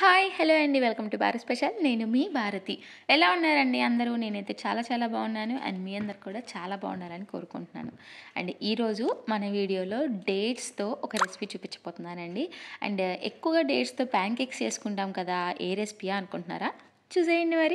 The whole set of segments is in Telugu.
హాయ్ హలో అండి వెల్కమ్ టు భారత్ స్పెషల్ నేను మీ భారతి ఎలా ఉన్నారండి అందరూ నేనైతే చాలా చాలా బాగున్నాను అండ్ మీ అందరు కూడా చాలా బాగున్నారని కోరుకుంటున్నాను అండ్ ఈరోజు మన వీడియోలో డేట్స్తో ఒక రెసిపీ చూపించబోతున్నానండి అండ్ ఎక్కువగా డేట్స్తో ప్యాన్ కేక్స్ చేసుకుంటాం కదా ఏ రెసిపీయా అనుకుంటున్నారా చూసేయండి మరి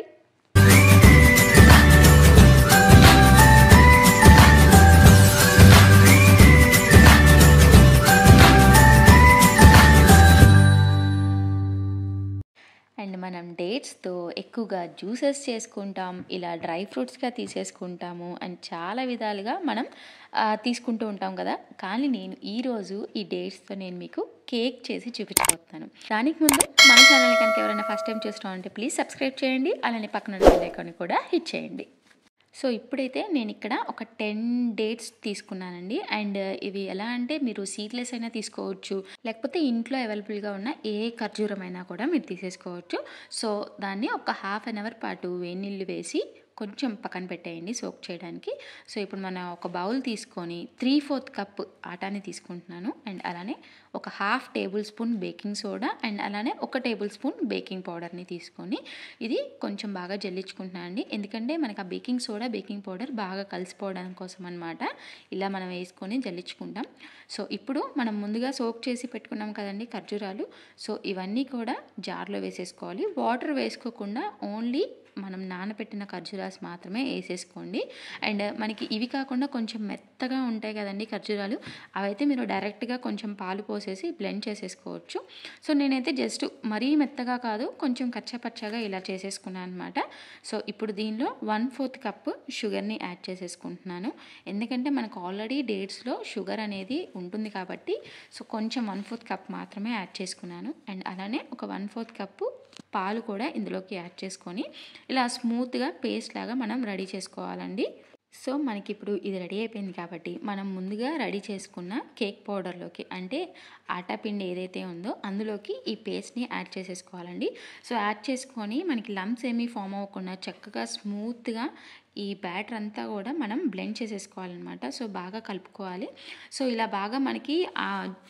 అండ్ మనం డేట్స్తో ఎక్కువగా జ్యూసెస్ చేసుకుంటాం ఇలా డ్రై ఫ్రూట్స్గా తీసేసుకుంటాము అండ్ చాలా విధాలుగా మనం ఆ, తీసుకుంటూ ఉంటాం కదా కానీ నేను ఈరోజు ఈ డేట్స్తో నేను మీకు కేక్ చేసి చూపించబోతున్నాను దానికి ముందు మన ఛానల్ కనుక ఎవరైనా ఫస్ట్ టైం చూస్తున్నామంటే ప్లీజ్ సబ్స్క్రైబ్ చేయండి అలానే పక్కన బెల్ ఐకాన్ కూడా హిట్ చేయండి సో ఇప్పుడైతే నేను ఇక్కడ ఒక టెన్ డేట్స్ తీసుకున్నానండి అండ్ ఇవి ఎలా అంటే మీరు సీడ్లెస్ అయినా తీసుకోవచ్చు లేకపోతే ఇంట్లో అవైలబుల్గా ఉన్న ఏ ఖర్జూరం అయినా కూడా మీరు తీసేసుకోవచ్చు సో దాన్ని ఒక హాఫ్ అన్ అవర్ పాటు వేడి నీళ్ళు వేసి కొంచెం పక్కన పెట్టేయండి సోక్ చేయడానికి సో ఇప్పుడు మనం ఒక బౌల్ తీసుకొని త్రీ ఫోర్త్ కప్ ఆటాని తీసుకుంటున్నాను అండ్ అలానే ఒక half table spoon baking soda and అలానే ఒక టేబుల్ స్పూన్ బేకింగ్ పౌడర్ని తీసుకొని ఇది కొంచెం బాగా జల్లించుకుంటున్నాను అండి ఎందుకంటే మనకి ఆ బేకింగ్ సోడా బేకింగ్ పౌడర్ బాగా కలిసిపోవడం కోసం అనమాట ఇలా మనం వేసుకొని జల్లించుకుంటాం సో ఇప్పుడు మనం ముందుగా సోక్ చేసి పెట్టుకున్నాం కదండి ఖర్జూరాలు సో ఇవన్నీ కూడా జార్లో వేసేసుకోవాలి వాటర్ వేసుకోకుండా ఓన్లీ మనం నానబెట్టిన ఖర్జూరాస్ మాత్రమే వేసేసుకోండి అండ్ మనకి ఇవి కాకుండా కొంచెం మెత్తగా ఉంటాయి కదండి ఖర్జూరాలు అవైతే మీరు డైరెక్ట్గా కొంచెం పాలు పోసేసి బ్లెండ్ చేసేసుకోవచ్చు సో నేనైతే జస్ట్ మరీ మెత్తగా కాదు కొంచెం కచ్చపచ్చగా ఇలా చేసేసుకున్నాను అనమాట సో ఇప్పుడు దీనిలో వన్ ఫోర్త్ కప్ షుగర్ని యాడ్ చేసేసుకుంటున్నాను ఎందుకంటే మనకు ఆల్రెడీ డేట్స్లో షుగర్ అనేది ఉంటుంది కాబట్టి సో కొంచెం వన్ ఫోర్త్ కప్ మాత్రమే యాడ్ చేసుకున్నాను అండ్ అలానే ఒక వన్ ఫోర్త్ కప్పు పాలు కూడా ఇందులోకి యాడ్ చేసుకొని ఇలా స్మూత్గా పేస్ట్ లాగా మనం రెడీ చేసుకోవాలండి సో మనకి ఇప్పుడు ఇది రెడీ అయిపోయింది కాబట్టి మనం ముందుగా రెడీ చేసుకున్న కేక్ పౌడర్లోకి అంటే ఆటా పిండి ఏదైతే ఉందో అందులోకి ఈ పేస్ట్ని యాడ్ చేసేసుకోవాలండి సో యాడ్ చేసుకొని మనకి లంప్స్ ఏమీ ఫామ్ అవ్వకుండా చక్కగా స్మూత్గా ఈ బ్యాటర్ అంతా కూడా మనం బ్లెండ్ చేసేసుకోవాలన్నమాట సో బాగా కలుపుకోవాలి సో ఇలా బాగా మనకి ఆ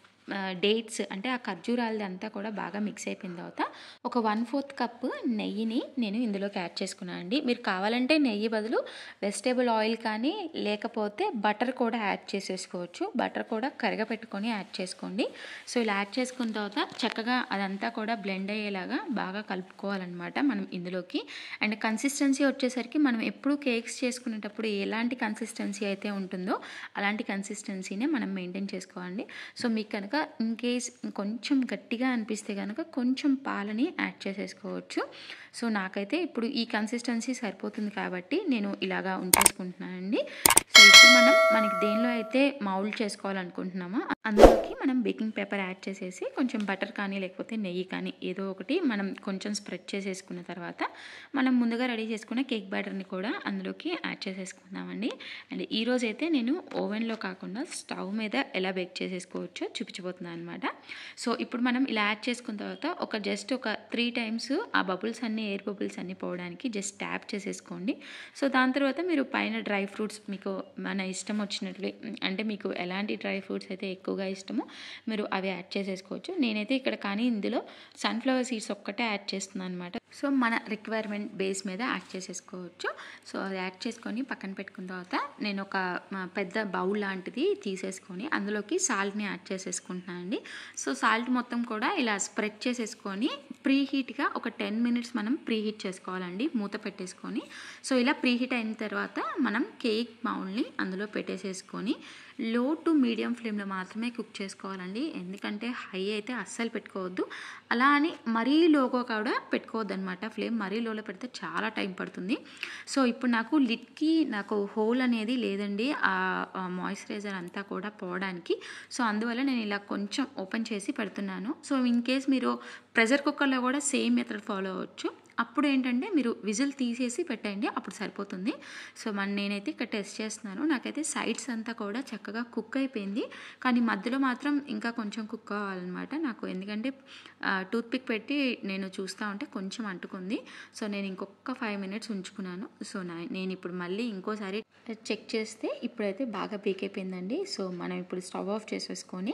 డేట్స్ అంటే ఆ ఖర్జూరాలది అంతా కూడా బాగా మిక్స్ అయిపోయిన తర్వాత ఒక వన్ ఫోర్త్ కప్ నెయ్యిని నేను ఇందులోకి యాడ్ చేసుకున్నాను అండి మీరు కావాలంటే నెయ్యి బదులు వెజిటేబుల్ ఆయిల్ కానీ లేకపోతే బటర్ కూడా యాడ్ చేసేసుకోవచ్చు బటర్ కూడా కరగపెట్టుకొని యాడ్ చేసుకోండి సో ఇలా యాడ్ చేసుకున్న తర్వాత చక్కగా అదంతా కూడా బ్లెండ్ అయ్యేలాగా బాగా కలుపుకోవాలన్నమాట మనం ఇందులోకి అండ్ కన్సిస్టెన్సీ వచ్చేసరికి మనం ఎప్పుడు కేక్స్ చేసుకునేటప్పుడు ఎలాంటి కన్సిస్టెన్సీ అయితే ఉంటుందో అలాంటి కన్సిస్టెన్సీనే మనం మెయింటైన్ చేసుకోవాలి సో మీకు కనుక ఇన్ కేస్ కొంచెం గట్టిగా అనిపిస్తే కనుక కొంచెం పాలని యాడ్ చేసేసుకోవచ్చు సో నాకైతే ఇప్పుడు ఈ కన్సిస్టెన్సీ సరిపోతుంది కాబట్టి నేను ఇలాగా ఉంచేసుకుంటున్నానండి సో ఇప్పుడు మనం మనకి దేనిలో అయితే మౌల్డ్ చేసుకోవాలనుకుంటున్నామో అందులోకి మనం బేకింగ్ పేపర్ యాడ్ చేసేసి కొంచెం బటర్ కానీ లేకపోతే నెయ్యి కానీ ఏదో ఒకటి మనం కొంచెం స్ప్రెడ్ చేసేసుకున్న తర్వాత మనం ముందుగా రెడీ చేసుకున్న కేక్ బ్యాటర్ని కూడా అందులోకి యాడ్ చేసేసుకుందామండి అండ్ ఈరోజు అయితే నేను ఓవెన్లో కాకుండా స్టవ్ మీద ఎలా బేక్ చేసేసుకోవచ్చో చూపించబోతున్నాను అనమాట సో ఇప్పుడు మనం ఇలా యాడ్ చేసుకున్న తర్వాత ఒక జస్ట్ ఒక త్రీ టైమ్స్ ఆ బబుల్స్ అన్ని ఎయిర్ బబుల్స్ అన్ని పోవడానికి జస్ట్ ట్యాప్ చేసేసుకోండి సో దాని తర్వాత మీరు పైన డ్రై ఫ్రూట్స్ మీకు మన ఇష్టం వచ్చినట్లు అంటే మీకు ఎలాంటి డ్రై ఫ్రూట్స్ అయితే ఎక్కువగా ఇష్టమో మీరు అవి యాడ్ చేసేసుకోవచ్చు నేనైతే ఇక్కడ కానీ ఇందులో సన్ఫ్లవర్ సీడ్స్ ఒక్కటే యాడ్ చేస్తున్నాను అనమాట సో మన రిక్వైర్మెంట్ బేస్ మీద యాడ్ చేసేసుకోవచ్చు సో అది యాడ్ చేసుకొని పక్కన పెట్టుకున్న తర్వాత నేను ఒక మ, పెద్ద బౌల్ లాంటిది తీసేసుకొని అందులోకి సాల్ట్ని యాడ్ చేసేసుకుంటున్నాను అండి సో సాల్ట్ మొత్తం కూడా ఇలా స్ప్రెడ్ చేసేసుకొని ప్రీ హీట్గా ఒక టెన్ మినిట్స్ మనం ప్రీ హీట్ చేసుకోవాలండి మూత పెట్టేసుకొని సో ఇలా ప్రీ హీట్ అయిన తర్వాత మనం కేక్ బౌల్ని అందులో పెట్టేసేసుకొని లో టు మీడియం ఫ్లేమ్లో మాత్రమే కుక్ చేసుకోవాలండి ఎందుకంటే హై అయితే అస్సలు పెట్టుకోవద్దు అలా అని మరీ లోగో కూడా పెట్టుకోవద్దు అనమాట ఫ్లేమ్ మరీ లోలో పెడితే చాలా టైం పడుతుంది సో ఇప్పుడు నాకు లిడ్కి నాకు హోల్ అనేది లేదండి ఆ మాయిశ్చరైజర్ అంతా కూడా పోవడానికి సో అందువల్ల నేను ఇలా కొంచెం ఓపెన్ చేసి పెడుతున్నాను సో ఇన్ కేస్ మీరు ప్రెషర్ కుక్కర్లో కూడా సేమ్ మెథడ్ ఫాలో అవ్వచ్చు అప్పుడు ఏంటంటే మీరు విజిల్ తీసేసి పెట్టండి అప్పుడు సరిపోతుంది సో మన నేనైతే ఇక్కడ టెస్ట్ చేస్తున్నాను నాకైతే సైడ్స్ అంతా కూడా చక్కగా కుక్ అయిపోయింది కానీ మధ్యలో మాత్రం ఇంకా కొంచెం కుక్ అవ్వాలన్నమాట నాకు ఎందుకంటే టూత్ పిక్ పెట్టి నేను చూస్తూ ఉంటే కొంచెం అంటుకుంది సో నేను ఇంకొక ఫైవ్ మినిట్స్ ఉంచుకున్నాను సో నా నేను ఇప్పుడు మళ్ళీ ఇంకోసారి చెక్ చేస్తే ఇప్పుడైతే బాగా బేక్ అయిపోయిందండి సో మనం ఇప్పుడు స్టవ్ ఆఫ్ చేసేసుకొని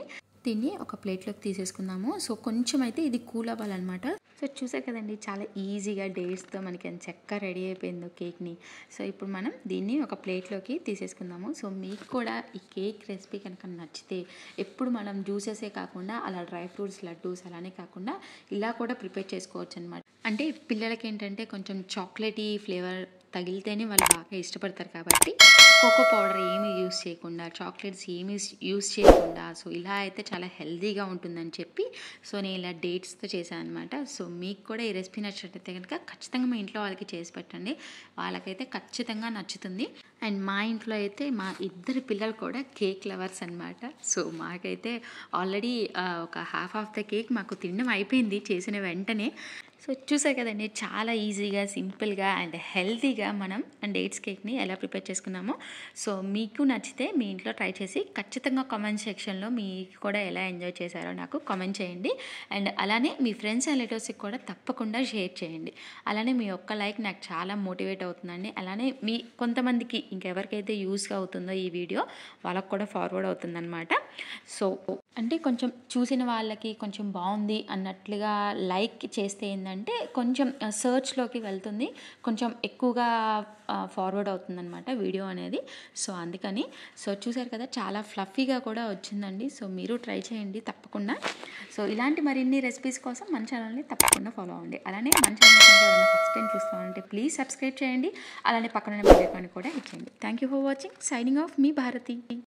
దీన్ని ఒక ప్లేట్లోకి తీసేసుకుందాము సో కొంచెం అయితే ఇది కూల్ అవ్వాలన్నమాట సో చూసారు కదండి చాలా ఈజీగా డేట్స్తో మనకి ఎంత చక్కగా రెడీ అయిపోయిందో కేక్ని సో ఇప్పుడు మనం దీన్ని ఒక ప్లేట్లోకి తీసేసుకుందాము సో మీకు కూడా ఈ కేక్ రెసిపీ కనుక నచ్చితే ఎప్పుడు మనం జ్యూసెసే కాకుండా అలా డ్రై ఫ్రూట్స్ లడ్డూస్ అలానే కాకుండా ఇలా కూడా ప్రిపేర్ చేసుకోవచ్చు అనమాట అంటే పిల్లలకి ఏంటంటే కొంచెం చాక్లెటీ ఫ్లేవర్ తగిలితేనే వాళ్ళు బాగా ఇష్టపడతారు కాబట్టి కోకో పౌడర్ ఏమీ యూస్ చేయకుండా చాక్లెట్స్ ఏమీ యూస్ చేయకుండా సో ఇలా అయితే చాలా హెల్తీగా ఉంటుందని చెప్పి సో నేను ఇలా డేట్స్తో చేశాను అనమాట సో మీకు కూడా ఈ రెసిపీ నచ్చినట్లయితే కనుక ఖచ్చితంగా మీ ఇంట్లో వాళ్ళకి చేసి పెట్టండి వాళ్ళకైతే ఖచ్చితంగా నచ్చుతుంది అండ్ మా ఇంట్లో అయితే మా ఇద్దరు పిల్లలు కూడా కేక్ లవర్స్ అనమాట సో మాకైతే ఆల్రెడీ ఒక హాఫ్ ఆఫ్ ద కేక్ మాకు తినడం అయిపోయింది చేసిన వెంటనే సో చూసారు కదండి చాలా ఈజీగా సింపుల్గా అండ్ హెల్తీగా మనం డేట్స్ కేక్ని ఎలా ప్రిపేర్ చేసుకున్నామో సో మీకు నచ్చితే మీ ఇంట్లో ట్రై చేసి ఖచ్చితంగా కామెంట్ సెక్షన్లో మీకు కూడా ఎలా ఎంజాయ్ చేశారో నాకు కామెంట్ చేయండి అండ్ అలానే మీ ఫ్రెండ్స్ అండ్ రిలేటివ్స్కి కూడా తప్పకుండా షేర్ చేయండి అలానే మీ ఒక్క లైక్ నాకు చాలా మోటివేట్ అవుతుందండి అలానే మీ కొంతమందికి ఇంకెవరికైతే యూస్గా అవుతుందో ఈ వీడియో వాళ్ళకు కూడా ఫార్వర్డ్ అవుతుందన్నమాట సో అంటే కొంచెం చూసిన వాళ్ళకి కొంచెం బాగుంది అన్నట్లుగా లైక్ చేస్తే ఏంటంటే కొంచెం సర్చ్లోకి వెళ్తుంది కొంచెం ఎక్కువగా ఫార్వర్డ్ అవుతుందన్నమాట వీడియో అనేది సో అందుకని సో చూసారు కదా చాలా ఫ్లఫీగా కూడా వచ్చిందండి సో మీరు ట్రై చేయండి తప్పకుండా సో ఇలాంటి మరిన్ని రెసిపీస్ కోసం మన ఛానల్ని తప్పకుండా ఫాలో అవ్వండి అలానే మన ఛానల్ ఎవరైనా ఫస్ట్ టైం చూస్తామంటే ప్లీజ్ సబ్స్క్రైబ్ చేయండి అలానే పక్కన బెల్ ఐకాన్ కూడా ఇచ్చేయండి thank you for watching signing off మీ భారతి